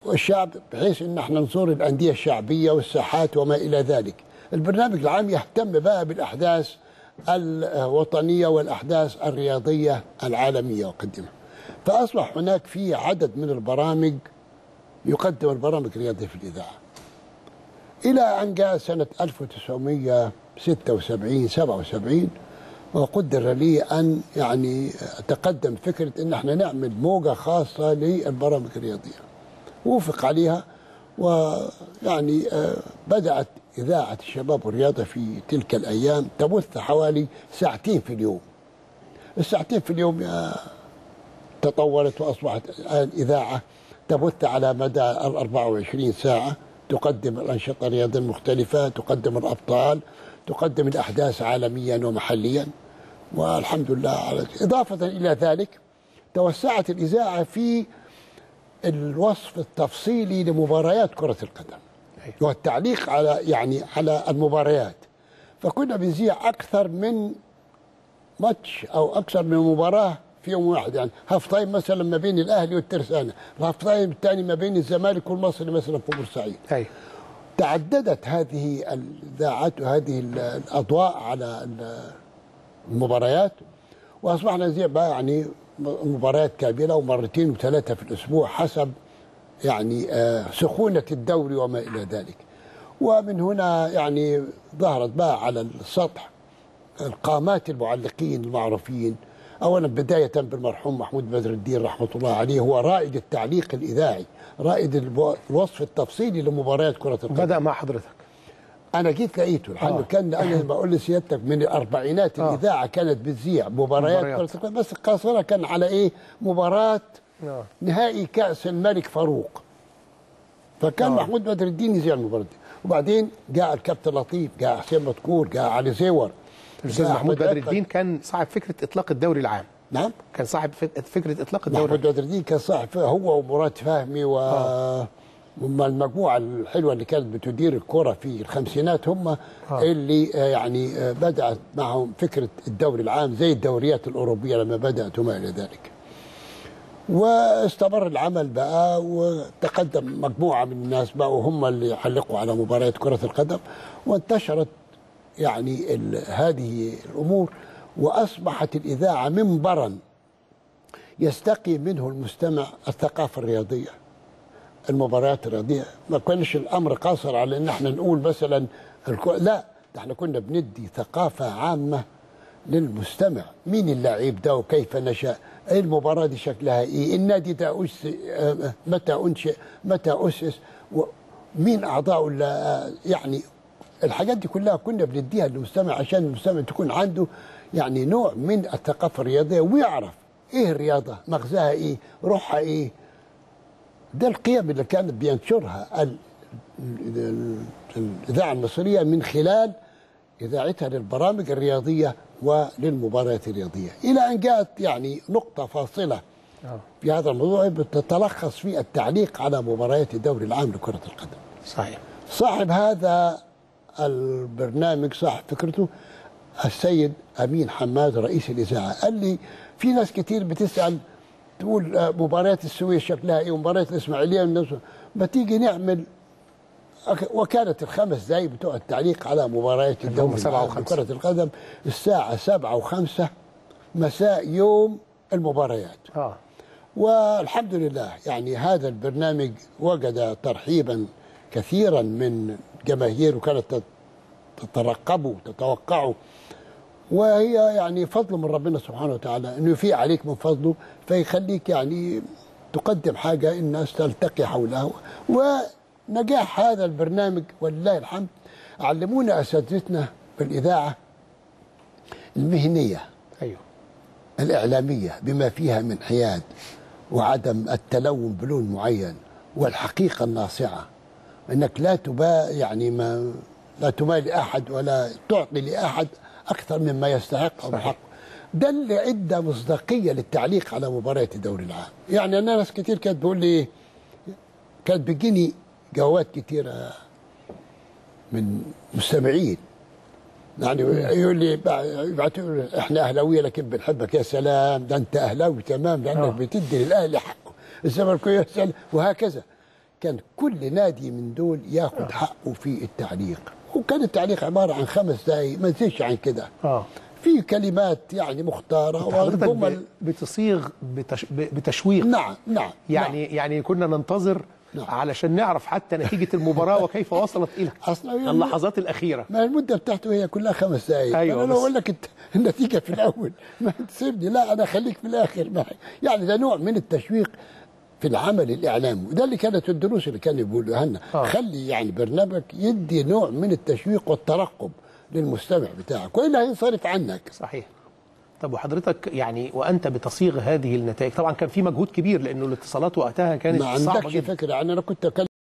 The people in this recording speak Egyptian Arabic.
والشعب بحيث ان احنا نزور الانديه الشعبيه والساحات وما الى ذلك. البرنامج العام يهتم بقى بالاحداث الوطنيه والاحداث الرياضيه العالميه وقدمها. فاصبح هناك في عدد من البرامج يقدم البرامج الرياضيه في الاذاعه. الى ان جاء سنه 1976 77 وقدر لي ان يعني تقدم فكره ان احنا نعمل موجه خاصه للبرامج الرياضيه. وافق عليها ويعني آه، بدات اذاعه الشباب والرياضه في تلك الايام تبث حوالي ساعتين في اليوم. الساعتين في اليوم يا تطورت واصبحت الان اذاعه تبث على مدى ال 24 ساعه تقدم الانشطه الرياضيه المختلفه، تقدم الابطال، تقدم الاحداث عالميا ومحليا والحمد لله على اضافه الى ذلك توسعت الاذاعه في الوصف التفصيلي لمباريات كره القدم والتعليق على يعني على المباريات فكنا بنذيع اكثر من ماتش او اكثر من مباراه في يوم واحد يعني هاف تايم مثلا ما بين الاهلي والترسانه الهاف تايم الثاني ما بين الزمالك والمصري مثلا في بورسعيد ايوه تعددت هذه الاذاعات وهذه الاضواء على ال- المباريات واصبحنا نذيع بقى يعني مباريات كامله ومرتين وثلاثه في الاسبوع حسب يعني آه، سخونه الدوري وما الى ذلك ومن هنا يعني ظهرت بقى على السطح القامات المعلقين المعروفين اولا بدايه بالمرحوم محمود بدر الدين رحمه الله عليه هو رائد التعليق الاذاعي رائد الو- الوصف التفصيلي لمباريات كره القدم بدا مع حضرتك انا جيت لقيته الحمد آه. كان انا بقول لسيادتك من الاربعينات آه. الاذاعه كانت بتذيع مباريات مباريات. كره القدم بس قاصره كان على ايه مباراه اه نهائي كاس الملك فاروق فكان آه. محمود بدر الدين يذيع المباراه دي وبعدين جاء الكابتن لطيف جاء حسين مذكور جاء علي زيور الاستاذ جاء محمود أحمد بدر رفعت. الدين كان صاحب فكره اطلاق الدوري العام نعم كان صاحب فك- فكره اطلاق الدوري محمود بدر الدين كان صاحب هو ومراد فهمي و آه. هم المجموعة الحلوة اللي كانت بتدير الكرة في الخمسينات هم آه. اللي آه، يعني آه، بدأت معهم فكرة الدوري العام زي الدوريات الأوروبية لما بدأت وما إلى ذلك واستمر العمل بقى وتقدم مجموعة من الناس بقوا هم اللي يعلقوا على مباريات كرة القدم وانتشرت يعني ال- هذه الأمور وأصبحت الإذاعة منبرا يستقي منه المستمع الثقافة الرياضية المباريات الرياضية ما كانش الأمر قاصر على إن احنا نقول مثلا الكو... لا ده احنا كنا بندي ثقافة عامة للمستمع مين اللاعب ده وكيف نشأ ايه المباراة دي شكلها ايه النادي ده أس... آه، متى أنشئ متى أسس ومين أعضاء ال- يعني الحاجات دي كلها كنا بنديها للمستمع عشان المستمع تكون عنده يعني نوع من الثقافة الرياضية ويعرف ايه الرياضة مغزاها ايه روحها ايه ده القيم اللي كانت بينشرها ال- ال- ال- الإذاعة المصرية من خلال إذاعتها للبرامج الرياضية وللمباريات الرياضية إلى أن جاءت يعني نقطة فاصلة اه في هذا الموضوع بتتلخص في التعليق على مباريات الدوري العام لكرة القدم صحيح صاحب هذا البرنامج صاحب فكرته السيد امين حماد رئيس الاذاعه قال لي في ناس كتير بتسال تقول آه، مباريات السويس شكلها ايه ومباريات الاسماعيليه والناس- ما تيجي نعمل أك- وكانت الخمس دقايق بتوع التعليق على مباريات هم الدوري سبعة العام وخمسة. لكرة القدم الساعة سبعة وخمسة مساء يوم المباريات اه والحمد لله يعني هذا البرنامج وجد ترحيبا كثيرا من جماهير وكانت تت- تترقبه وتتوقعه وهي يعني فضل من ربنا سبحانه وتعالى انه يفيء عليك من فضله فيخليك يعني تقدم حاجه الناس تلتقي حولها ونجاح هذا البرنامج ولله الحمد علمونا اساتذتنا في الاذاعه المهنيه ايوه الإعلامية بما فيها من حياد وعدم التلون بلون معين والحقيقة الناصعة أنك لا تبا يعني ما لا تمالي أحد ولا تعطي لأحد أكثر مما يستحق أو صحيح. بحق ده اللي ادى مصداقية للتعليق على مباريات الدوري العام يعني أنا ناس كتير كانت بتقول لي كانت بتجيني جوابات كتيرة من مستمعين يعني يقول لي يبعتوا لي احنا اهلاويه لكن بنحبك يا سلام ده انت اهلاوي تمام لانك آه. بتدي للاهلي حقه الزملكاويه يا سلام وهكذا كان كل نادي من دول ياخد حقه في التعليق وكان التعليق عباره عن خمس دقائق ما تزيدش عن كده اه في كلمات يعني مختاره حضرتك وجمل ب- بتصيغ بتش... ب- بتشويق نعم نعم يعني يعني كنا ننتظر نعم. علشان نعرف حتى نتيجه المباراه وكيف وصلت الى أصلاً يعني- اللحظات الاخيره ما المدة بتاعته هي كلها خمس دقايق أيوة، أنا لو بس- أقول لك الت- النتيجة في الأول ما تسيبني لا أنا خليك في الآخر معي يعني ده نوع من التشويق في العمل الإعلامي وده اللي كانت الدروس اللي كانوا بيقولوها لنا آه. خلي يعني برنامجك يدي نوع من التشويق والترقب للمستمع بتاعك وإلا هينصرف عنك صحيح طب وحضرتك يعني وانت بتصيغ هذه النتائج طبعا كان في مجهود كبير لانه الاتصالات وقتها كانت ما صعبه عندكش جدا فكرة يعني أنا كنت أكلم